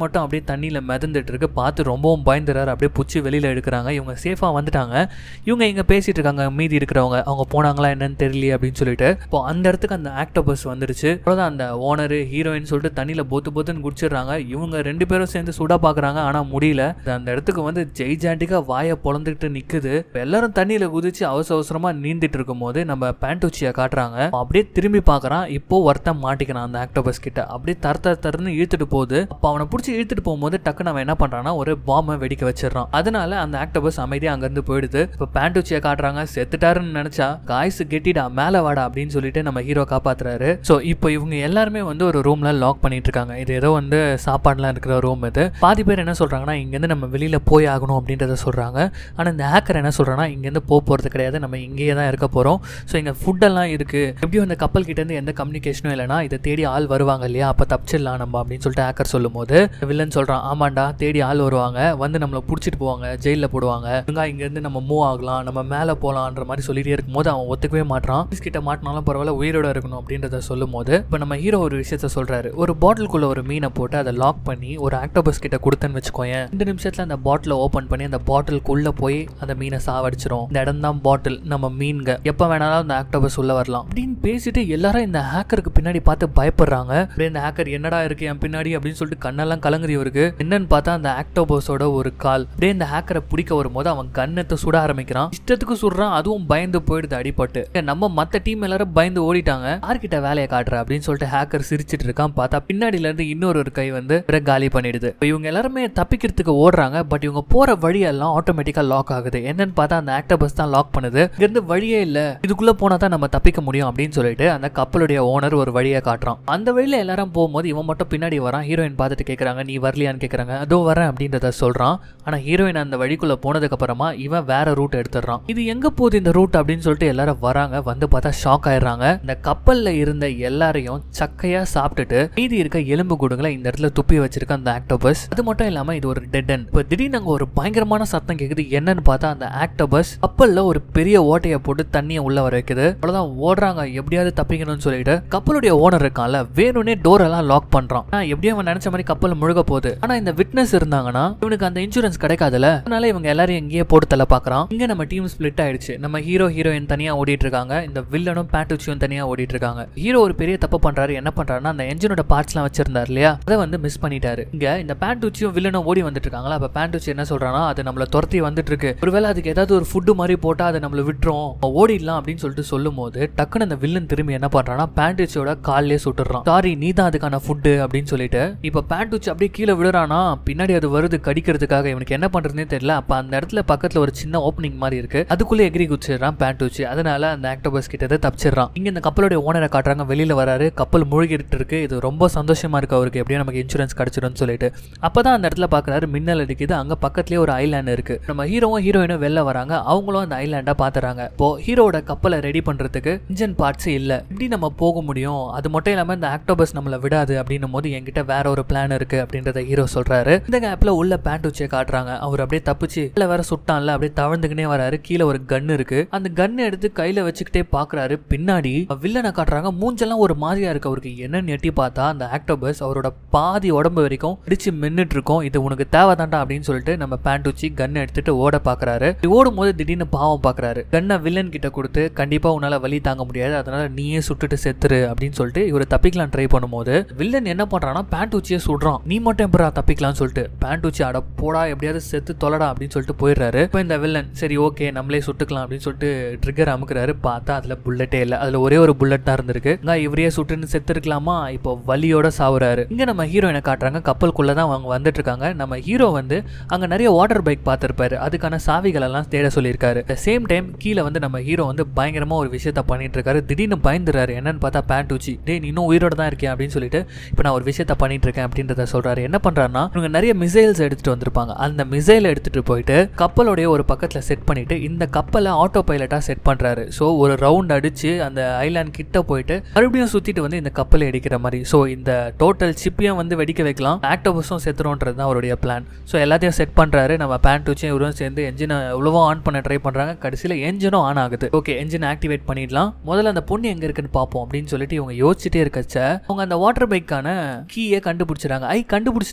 அப்படியே தண்ணியில் மிதந்துட்டு இருக்கு பார்த்து ரொம்பவும் பயந்துறாரு அப்படியே புச்சி வெளியில் எடுக்கிறாங்க இவங்க சேஃபாக வந்துட்டாங்க இவங்க இங்கே பேசிட்டு இருக்காங்க மீதி இருக்கிறவங்க அவங்க போனாங்களா என்னன்னு தெரியலையே அப்படின்னு சொல்லிட்டு இப்போ அந்த இடத்துக்கு அந்த ஆக்டோபஸ் வந்துருச்சு அவ்வளோதான் அந்த ஓனர் ஹீரோயின் சொல்லிட்டு தண்ணியில் பொத்து பொத்துன்னு குடிச்சிடுறாங்க இவங்க ரெண்டு பேரும் சேர்ந்து சுடா பார்க்குறாங்க ஆனால் முடியல அந்த இடத்துக்கு வந்து ஜெய்ஜாண்டிக்காக வாயை பொழந்துக்கிட்டு நிற்குது எல்லாரும் தண்ணியில் குதிச்சு அவசர அவசரமாக நீந்திட்டு இருக்கும்போது நம்ம பேண்டூச்சியை காட்டுறாங்க அவன் அப்படியே திரும்பி பார்க்குறான் இப்போ ஒருத்தன் மாட்டிக்கிறான் அந்த ஆக்டோபஸ் கிட்ட அப்படியே தர தர தரன்னு இழுத்துட்டு போகுது அப்போ அவனை பிடிச்சி இழுத்துட்டு போகும்போது டக்குன்னு அவன் என்ன பண்ணுறான்னா ஒரு பாம்பை வெடிக்க வச்சிடறான் அதனால அந்த ஆக்டோபஸ் அமைதியாக அங்கேருந்து போயிடுது இப்போ பேண்டூச்சியை காட்டுறாங்க செத்துட்டாருன்னு நினச்சா காய்ஸ் கெட்டிடா மேலே வாடா அப்படின்னு சொல்லிட்டு நம்ம ஹீரோ காப்பாத்துறாரு ஸோ இப்போ இவங்க எல்லாருமே வந்து ஒரு ரூம்ல லாக் பண்ணிட்டு இருக்காங்க இது ஏதோ வந்து சாப்பாடுலாம் இருக்கிற ரூம் இது பாதி பேர் என்ன சொல்றாங்கன்னா இங்கேருந்து நம்ம வெளியில போய் ஆகணும் அப்படின்றத சொல்றாங்க ஆனால் இந்த ஹேக்கர் என்ன சொல்றாங்கன்னா இங்கேருந்து போக போகிறது கிடையாது நம்ம இங்கேயே தான் இருக்க போகிறோம் ஸோ இங்கே ஃபுட்டெல்லாம் இருக்கு எப்படியும் இந்த கப்பல் கிட்ட இருந்து எந்த கம்யூனிகேஷனும் இல்லைனா இதை தேடி ஆள் வருவாங்க இல்லையா அப்போ தப்பிச்சிடலாம் நம்ம அப்படின்னு சொல்லிட்டு ஹேக்கர் சொல்லும்போது வில்லன் சொல்றான் ஆமாண்டா தேடி ஆள் வருவாங்க வந்து நம்மளை பிடிச்சிட்டு போவாங்க ஜெயிலில் போடுவாங்க ஒழுங்கா இங்கேருந்து நம்ம மூவ் ஆகலாம் நம்ம மேலே போகலான்ற மாதிரி சொல்லிட்டே இருக்கும்போது அவன் ஒத்துக்கவே மாட்டான் போலீஸ் கிட்ட மாட்டினாலும் பரவாயில்ல உயிரோட இருக்கணும் அப்படின்றத சொல்லும் போது இப்போ நம்ம ஹீரோ ஒரு விஷயத்த சொல்றாரு ஒரு பாட்டிலுக்குள்ள ஒரு மீனை போட்டு அதை லாக் பண்ணி ஒரு ஆக்டோபஸ் கிட்ட கொடுத்தேன்னு வச்சுக்கோயேன் ரெண்டு நிமிஷத்துல அந்த பாட்டிலை ஓப்பன் பண்ணி அந்த பாட்டிலுக்குள்ள போய் அந்த மீனை சாவடிச்சிரும் இந்த இடம் தான் பாட்டில் நம்ம மீன்க எப்போ வேணாலும் அந்த ஆக்டோபஸ் உள்ள வரலாம் அப்படின்னு பேசிட்டு எல்லாரும் இந்த ஹேக்கருக்கு பின்னாடி பார்த்து பயப்படுறாங்க அப்படியே இந்த ஹேக்கர் என்னடா இருக்கு என் பின்னாடி அப்படின்னு சொல்லிட்டு கண்ணெல்லாம் கலங்குறி இருக்கு என்னன்னு பார்த்தா அந்த ஆக்டோபஸோட ஒரு கால் அப்படியே இந்த ஹேக்கரை பிடிக்க வரும்போது அவன் கண்ணத்தை சுட ஆரம்பிக்கிறான் இஷ்டத்துக்கு சுடுறான் அதுவும் பயந்து போயிடுது அடிபட்டு ஏன் நம்ம மத்த டீம் எல்லாரும் பயந்து ஓடிட்டாங்க யார்கிட்ட வேலையை காட்டுற அப்படின்னு சொல்லிட்டு ஹேக்கர் சிரிச்சிட்டு இருக்கான் பார்த்தா பின்னாடில இருந்து இன்னொரு ஒரு கை வந்து இவரை காலி பண்ணிடுது இப்ப இவங்க எல்லாருமே தப்பிக்கிறதுக்கு ஓடுறாங்க பட் இவங்க போற வழியெல்லாம் ஆட்டோமேட்டிக்கா லாக் ஆகுது என்னன்னு பார்த்தா அந்த ஆக்டோபஸ் தான் லாக் பண்ணுது இங்க இருந்து வழியே இல்ல இதுக்குள்ள போனா தான் நம்ம தப்பிக்க முடியும் அப்படின்னு சொல்லிட்டு அந்த கப்பலுடைய ஓனர் ஒரு வழியை காட்டுறான் அந்த வழியில எல்லாரும் போகும்போது இவன் மட்டும் பின்னாடி வரான் ஹீரோயின் பார்த்துட்டு கேக்குறாங்க நீ வரலையான்னு கேக்குறாங்க அதோ வரேன் அப்படின்றத சொல்றான் ஆனா ஹீரோயின் அந்த வழிக்குள்ள போனதுக்கு அப்புறமா இவன் வேற ரூட் எடுத்துடுறான் இது எங்க போகுது இந்த ரூட் அப்படின்னு சொல்லிட்டு எல்லாரும் வராங்க வந்து பார்த்தா ஷாக் ஆயிடுறாங்க இந்த கப்பல்ல இருந்த எல்லாரையும் சக்கையா சாப்பிட்டுட்டு மீதி இருக்க எலும்பு கூடுங்களை இந்த இடத்துல துப்பி வச்சிருக்க அந்த ஆக்டோபஸ் அது மட்டும் இல்லாம இது ஒரு டெட்டன் இப்போ திடீர்னு அங்க ஒரு பயங்கரமான சத்தம் கேக்குது என்னன்னு பார்த்தா அந்த ஆக்டோபஸ் கப்பல்ல ஒரு பெரிய ஓட்டையை போட்டு தண்ணியை உள்ள வர வைக்குது அவ்வளவுதான் ஓடுறாங்க எப்படியாவது தப்பிக்கணும்னு சொல்லிட்டு கப்பலுடைய ஓனர் இருக்கான்ல வேணும்னே டோர் எல்லாம் லாக் பண்றான் ஆனா எப்படியும் அவன் நினைச்ச மாதிரி கப்பல் முழுக போகுது ஆனா இந்த விட்னஸ் இருந்தாங்கன்னா இவனுக்கு அந்த இன்சூரன்ஸ் கிடைக்காதுல அதனால இவங்க எல்லாரும் எங்கேயே போட்டு தள்ள பாக்குறான் இங்க நம்ம டீம் ஸ்பிளிட் ஆயிடுச்சு நம்ம ஹீரோ ஹீரோயின் தனியா ஓடிட்டு இருக்காங்க இந்த வில்லனும் பேட்டுச்சியும் தனியா ஓடிட்டு இருக்காங்க ஹீரோ ஒரு பெரிய தப்பு பண்றாரு என்ன பண்றாருன்னா அந்த என்ஜினோட பார்ட்ஸ்லாம் வச்சிருந்தாரு இல்லையா அதை வந்து மிஸ் பண்ணிட்டாரு இங்க இந்த பேண்டுச்சியும் வில்லனும் ஓடி வந்துட்டு இருக்காங்களா அப்ப பேண்டுச்சி என்ன சொல்றானா அது நம்மள துரத்தி வந்துட்டு இருக்கு ஒருவேளை அதுக்கு ஏதாவது ஒரு ஃபுட்டு மாதிரி போட்டா அதை நம்மள விட்டுரும் ஓடிடலாம் அப்படின்னு சொல்லிட்டு சொல்லும் போது டக்குன்னு அந்த வில்லன் திரும்பி என்ன பண்றான்னா பேண்டுச்சியோட கால்லே சுட்டுறான் சாரி நீ தான் அதுக்கான ஃபுட்டு அப்படின்னு சொல்லிட்டு இப்ப பேண்டுச்சி அப்படியே கீழே விடுறானா பின்னாடி அது வருது கடிக்கிறதுக்காக இவனுக்கு என்ன பண்றதுனே தெரியல அப்ப அந்த இடத்துல பக்கத்துல ஒரு சின்ன ஓப்பனிங் மாதிரி இருக்கு அதுக்குள்ள எகிரி குச்சிடுறான் பேண்டுச்சி அதனால அந்த ஆக்டோபஸ் கிட்ட இருந்து தப்பிச்சிடுறான் இங்க இந்த கப்பலுடைய ஓனரை காட்டுறாங்க வெளியில வராரு கப்பல் மூழ்கிட்டு இருக்கு இது ரொம்ப சந்தோஷமா இருக்கு அவருக்கு எப்படியும் நமக்கு இன்சூரன்ஸ் கிடைச்சிடும்னு சொல்லிட்டு அப்பதான் அந்த இடத்துல பாக்குறாரு மின்னல் அடிக்குது அங்க பக்கத்துலயே ஒரு ஐலாண்ட் இருக்கு நம்ம ஹீரோவும் ஹீரோயினும் வெளில வராங்க அவங்களும் அந்த ஐலாண்டை பாத்துறாங்க இப்போ ஹீரோட கப்பலை ரெடி பண்றதுக்கு இன்ஜின் பார்ட்ஸ் இல்ல எப்படி நம்ம போக முடியும் அது மட்டும் இல்லாம இந்த ஆக்டோபஸ் நம்மள விடாது அப்படின்னும் போது என்கிட்ட வேற ஒரு பிளான் இருக்கு அப்படின்றத ஹீரோ சொல்றாரு இந்த கேப்ல உள்ள பேண்ட் வச்சே காட்டுறாங்க அவர் அப்படியே தப்பிச்சு இல்ல வேற சுட்டான்ல அப்படியே தவழ்ந்துக்கினே வராரு கீழே ஒரு கன் இருக்கு அந்த கன் எடுத்து கையில வச்சுக்கிட்டே பாக்குறாரு பின்னாடி வில்லனை காட்டுறாங்க மூஞ்செல்லாம் ஒரு மாதிரியா இருக்கு அவருக்கு என்னன்னு எட்டி பார்த்தா அந்த ஆக்டோபஸ் அவரோட பாதி உடம்பு வரைக்கும் இடிச்சு மின்னுட்டு இருக்கும் இது உனக்கு தேவைதான்டா அப்படின்னு சொல்லிட்டு நம்ம பேண்ட் வச்சு கன் எடுத்துட்டு ஓட பாக்குறாரு ஓடும் போது திடீர்னு பாவம் பாக்குறாரு கன்னை வில்லன் கிட்ட கொடுத்து கண்டிப்பா உன்னால வலி தாங்க முடியாது அதனால நீயே சுட்டுட்டு செத்துரு அப்படின்னு சொல்லிட்டு இவர் தப்பிக்கலாம் ட்ரை பண்ணும்போது வில்லன் என்ன பண்றான்னா பேண்ட் வச்சியே சுடுறான் நீ மட்டும் எப்படா தப்பிக்கலாம்னு சொல்லிட்டு பேண்ட் வச்சு அட போடா எப்படியாவது செத்து தொலைடா அப்படின்னு சொல்லிட்டு போயிடுறாரு இப்போ இந்த வில்லன் சரி ஓகே நம்மளே சுட்டுக்கலாம் அப்படின்னு சொல்லிட்டு ட்ரிகர் அமுக்குறாரு பார்த்தா அதுல புல்லட்டே இல்லை அதுல ஒரே ஒரு புல்லட் தான் இருந்திருக்கு இங்க இவரையே சுட்டுன்னு செத்துருக்கலாமா இப்போ வலியோட சாவுறாரு இங்க நம்ம ஹீரோயினை காட்டுறாங்க கப்பலுக்குள்ள தான் அவங்க வந்துட்டு இருக்காங்க நம்ம ஹீரோ வந்து அங்க நிறைய வாட்டர் பைக் பார்த்திருப்பாரு அதுக்கான சாவிகள் எல்லாம் தேட சொல்லியிருக்காரு த சேம் டைம் கீழே வந்து நம்ம ஹீரோ வந்து பயங்கரமா ஒரு விஷயத்த பண்ணிட்டு இருக்காரு திடீர்னு பயந்துறாரு என்னன்னு பார்த்தா பேண்ட் ஊச்சி டேய் நீ இன்னும் உயிரோட தான் இருக்கேன் அப்படின்னு சொல்லிட்டு இப்போ நான் ஒரு விஷயத்த பண்ணிட்டு இருக்கேன் அப்படின்றத சொல்றாரு என்ன பண்றாருன்னா இவங்க நிறைய மிசைல்ஸ் எடுத்துட்டு வந்திருப்பாங்க அந்த மிசைலை எடுத்துட்டு போயிட்டு கப்பலோடைய ஒரு பக்கத்துல செட் பண்ணிட்டு இந்த கப்பலை ஆட்டோ பைலட்டா செட் பண்றாரு ஸோ ஒரு ரவுண்ட் அடிச்சு அந்த ஐலாண்ட் கிட்ட போயிட்டு மறுபடியும் சுத்திட்டு வந்து இந்த கப்பலை அடிக்கிற மாதிரி ஸோ இந்த டோட்டல் சிப்பையும் வந்து வெடிக்க வைக்கலாம் ஆக்டோபஸும் செத்துறோன்றது தான் அவருடைய பிளான் ஸோ எல்லாத்தையும் செட் பண்றாரு நம்ம பேண்ட் வச்சும் இவரும் சேர்ந்து என்ஜினை எவ்வளவோ ஆன் பண்ண ட்ரை பண்றாங்க கடைசியில் என்ஜினும் ஆன் ஆகுது ஓகே என்ஜின் ஆக்டிவேட் பண்ணிடலாம் முதல்ல அந்த பொண்ணு எங்க இருக்குன்னு பார்ப்போம் அப்படின்னு சொல்லிட்டு இவங்க யோசிச்சுட்டே இருக்கச்ச அவங்க அந்த வாட்டர் பைக்கான கீயை கண்டுபிடிச்சிடாங்க ஐ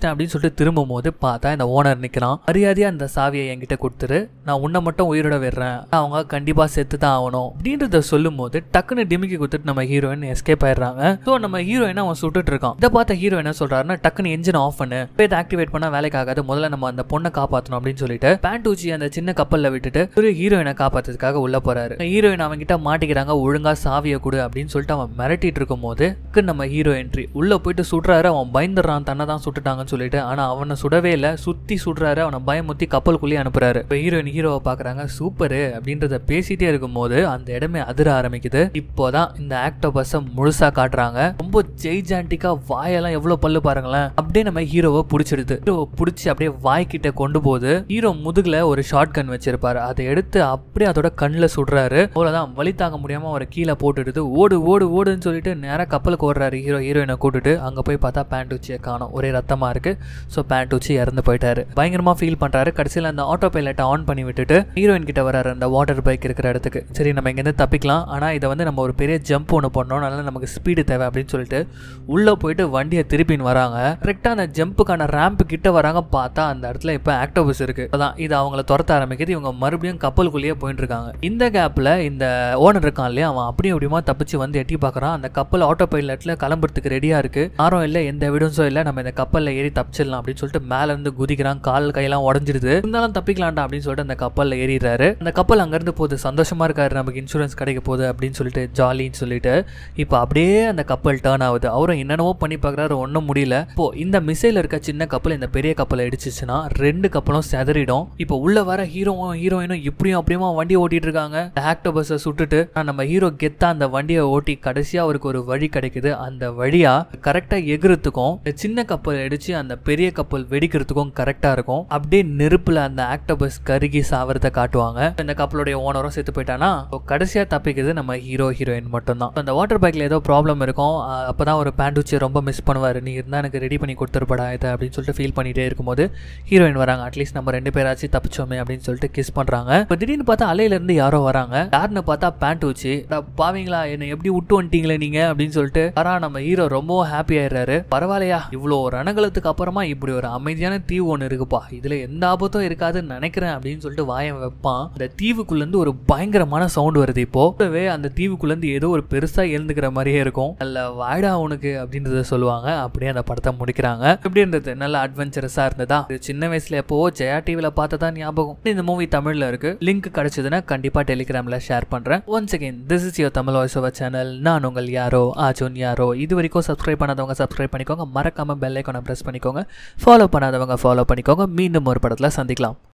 முடிச்சிட்டேன் அப்படின்னு சொல்லிட்டு திரும்பும் போது பார்த்தா இந்த ஓனர் நிக்கிறான் மரியாதையா அந்த சாவியை என்கிட்ட கொடுத்துரு நான் உன்னை மட்டும் உயிரோட விடுறேன் அவங்க கண்டிப்பா செத்து தான் ஆகணும் அப்படின்றத சொல்லும் போது டக்குன்னு டிமிக்கி கொடுத்துட்டு நம்ம ஹீரோயின் எஸ்கேப் ஆயிடுறாங்க ஸோ நம்ம ஹீரோயினை அவன் சுட்டுட்டு இருக்கான் இதை பார்த்த ஹீரோ என்ன சொல்றாருன்னா டக்குன்னு என்ஜின் ஆஃப் பண்ணு இப்போ இதை ஆக்டிவேட் பண்ணா வேலைக்கு ஆகாது முதல்ல நம்ம அந்த பொண்ணை காப்பாற்றணும் அப்படின்னு சொல்லிட்டு பேண்டூச்சி அந்த சின்ன கப்பல்ல விட்டுட்டு ஒரு ஹீரோயினை காப்பாத்துறதுக்காக உள்ள போறாரு ஹீரோயின் அவங்க கிட்ட மாட்டிக்கிறாங்க ஒழுங்கா சாவியை கொடு அப்படின்னு சொல்லிட்டு அவன் மிரட்டிட்டு இருக்கும் போது டக்குன்னு நம்ம ஹீரோ என்ட்ரி உள்ள போயிட்டு சுடுறாரு அவன் பயந்துடுறான் தன்னை தான் சுட்டுட்டாங்கன்னு சொல்லிட்டு ஆனா அவனை சுடவே இல்லை சுத்தி சுடுறாரு அவனை பயமுத்தி கப்பலுக்குள்ளேயே அனுப்புறாரு இப்போ ஹீரோயின் ஹீரோவை பாக்குறாங்க சூப்பரு அப்படின்றத பேசிட்டே இருக்கும்போது அந்த இடமே அதிர ஆரம்பிக்குது இப்போதான் இந்த ஆக்டோபஸை முழுசா காட்டுறாங்க ரொம்ப ஜெய்ஜாண்டிக்கா வாயெல்லாம் எவ்வளவு பல்லு பாருங்களேன் அப்படியே நம்ம ஹீரோவை பிடிச்சிடுது ஹீரோவை பிடிச்சி அப்படியே வாய்க்கிட்ட கொண்டு போகுது ஹீரோ முதுகுல ஒரு ஷார்ட் கன் வச்சிருப்பாரு அதை எடுத்து அப்படியே அதோட கண்ணில் சுடுறாரு அவ்வளவுதான் வலி தாங்க முடியாம அவரை கீழே போட்டுடுது ஓடு ஓடு ஓடுன்னு சொல்லிட்டு நேரா கப்பலுக்கு ஓடுறாரு ஹீரோ ஹீரோயினை கூட்டிட்டு அங்க போய் பார்த்தா பேண்டூச்சியை காணும் ஒரே ரத்தமா இருக்கு ஸோ பேண்டூச்சி இறந்து போயிட்டாரு பயங்கரமா ஃபீல் பண்றாரு கடைசியில் அந்த ஆட்டோ பைலட்டை ஆன் பண்ணி விட்டுட்டு ஹீரோயின் கிட்ட வராரு அந்த வாட்டர் பைக் இருக்கிற இடத்துக்கு சரி நம்ம இங்கேருந்து தப்பிக்கலாம் ஆனா இதை வந்து நம்ம ஒரு பெரிய ஜம்ப் ஒன்று பண்ணோம் அதனால நமக்கு ஸ்பீடு தேவை அப்படின்னு சொல்லிட்டு உள்ள போயிட்டு வண்டியை திருப்பின்னு வராங்க கரெக்டா அந்த ஜம்புக்கான ரேம்ப் கிட்ட வராங்க பார்த்தா அந்த இடத்துல இப்போ ஆக்டோபஸ் இருக்கு அதான் இது அவங்கள துரத்த ஆரம்பிக்குது இவங்க மறுபடியும் கப்பலுக்குள்ளேயே போயிட்டு இருக்காங்க இந்த கேப்ல இந்த ஓனர் இருக்கான் இல்லையா அவன் அப்படியும் அப்படியுமா தப்பிச்சு வந்து எட்டி பார்க்கறான் அந்த கப்பல் ஆட்டோ பைலட்ல கிளம்புறதுக்கு ரெடியா இருக்கு யாரும் இல்லை எந்த எவிடன்ஸும் இல்லை நம்ம இந்த கப்பல்ல ஏறி தப்பிச்சிடலாம் அப்படின்னு சொல்லிட்டு மேல இருந்து குதிக்கிறான் கால் கையெல்லாம் உடஞ்சிருது இருந்தாலும் தப்பிக்கலாம்டா அப்படின்னு சொல்லிட்டு அந்த கப்பல்ல ஏறிடுறாரு அந்த கப்பல் அங்கிருந்து போகுது சந்தோஷமா இருக்காரு நமக்கு இன்சூரன்ஸ் கிடைக்க போகுது அப்படின்னு சொல்லிட்டு ஜாலின்னு சொல்லிட்டு இப்போ அப்படியே அந்த கப்பல் டேர்ன் ஆகுது அவரும் என்னென்னவோ பண்ணி பார்க்குறாரு ஒன்றும் முடியல இப்போ இந்த மிசைல் இருக்க சின்ன கப்பல் இந்த பெரிய கப்பலை இடிச்சிச்சுன்னா ரெண்டு கப்பலும் செதறிடும் இப்போ உள்ள வர ஹீரோவும் ஹீரோயினும் இப்படியும் அப்படியுமா வண்டி ஓட்டிட்டு இருக்காங்க ஆக்டோபஸை சுட்டுட்டு ஆனா நம்ம ஹீரோ கெத்தா அந்த வண்டியை ஓட்டி கடைசியா அவருக்கு ஒரு வழி கிடைக்குது அந்த வழியா கரெக்டா எகுறதுக்கும் இந்த சின்ன கப்பல் இடிச்சு அந்த பெரிய கப்பல் வெடிக்கிறதுக்கும் கரெக்டா இருக்கும் அப்படியே நெருப்புல அந்த ஆக்டோபஸ் கருகி சாவறத காட்டுவாங்க இந்த கப்பலுடைய ஓனரும் செத்து போயிட்டானா இப்போ கடைசியா தப்பிக்குது நம்ம ஹீரோ ஹீரோயின் மட்டும்தான் அந்த வாட்டர் பைக்ல ஏதோ ப்ராப்ளம் இருக்கும் அஹ் அப்பதான் ஒரு பேண்டூச்சியை ரொம்ப மிஸ் பண்ணுவார் நீ இருந்தால் எனக்கு ரெடி பண்ணி கொடுத்துருப்படா இதை அப்படின்னு சொல்லிட்டு ஃபீல் பண்ணிட்டே இருக்கும்போது ஹீரோயின் வராங்க அட்லீஸ்ட் நம்ம ரெண்டு பேராச்சும் தப்பிச்சோமே அப்படின்னு சொல்லிட்டு கிஸ் பண்ணுறாங்க இப்போ திடீர்னு பார்த்தா அலையிலேருந்து யாரோ வராங்க யாருன்னு பார்த்தா பேண்டூச்சி "அடா, பாவீங்களா என்னை எப்படி விட்டு வந்துட்டீங்களே நீங்க அப்படின்னு சொல்லிட்டு ஆனா நம்ம ஹீரோ ரொம்பவும் ஹாப்பி ஆயிடுறாரு பரவாயில்லையா இவ்வளோ ரணங்களுக்கு அப்புறமா இப்படி ஒரு அமைதியான தீவு ஒன்று இருக்குப்பா இதுல எந்த ஆபத்தும் இருக்காதுன்னு நினைக்கிறேன் அப்படின்னு சொல்லிட்டு வாயம் வைப்பான் அந்த தீவுக்குள்ள இருந்து ஒரு பயங்கரமான சவுண்ட் வருது இப்போ கூடவே அந்த தீவுக்குள்ள இருந்து ஏதோ ஒரு பெருசா எழுந்துக்கிற மாதிரியே இருக்கும் நல்ல வாடா உனக்கு அப்படின்றத சொல்லுவாங்க அப்படியே அந்த படத்தை முடிக்கிறாங்க எப்படி இருந்தது நல்ல அட்வென்ச்சரஸா இருந்ததா இது சின்ன வயசுல எப்போ ஜெயா டிவில பார்த்ததா ஞாபகம் இந்த மூவி தமிழ்ல இருக்கு லிங்க் கிடைச்சதுன்னா கண்டிப்பா டெலிகிராம்ல ஷேர் பண்றேன் once again this is your Tamil voice over channel நான் உங்கள் யாரோ ஆஜோன் யாரோ இது வரைக்கும் சப்ஸ்கிரைப் பண்ணாதவங்க சப்ஸ்கிரைப் பண்ணிக்கோங்க மறக்காம பெல் ஐக்கானை பிரஸ் பண்ணிக்கோங்க ஃபாலோ பண்ணாதவங்க ஃபாலோ பண்ணிக்கோங்க மீண்டும் ஒரு படத்துல சந்திக்கலாம்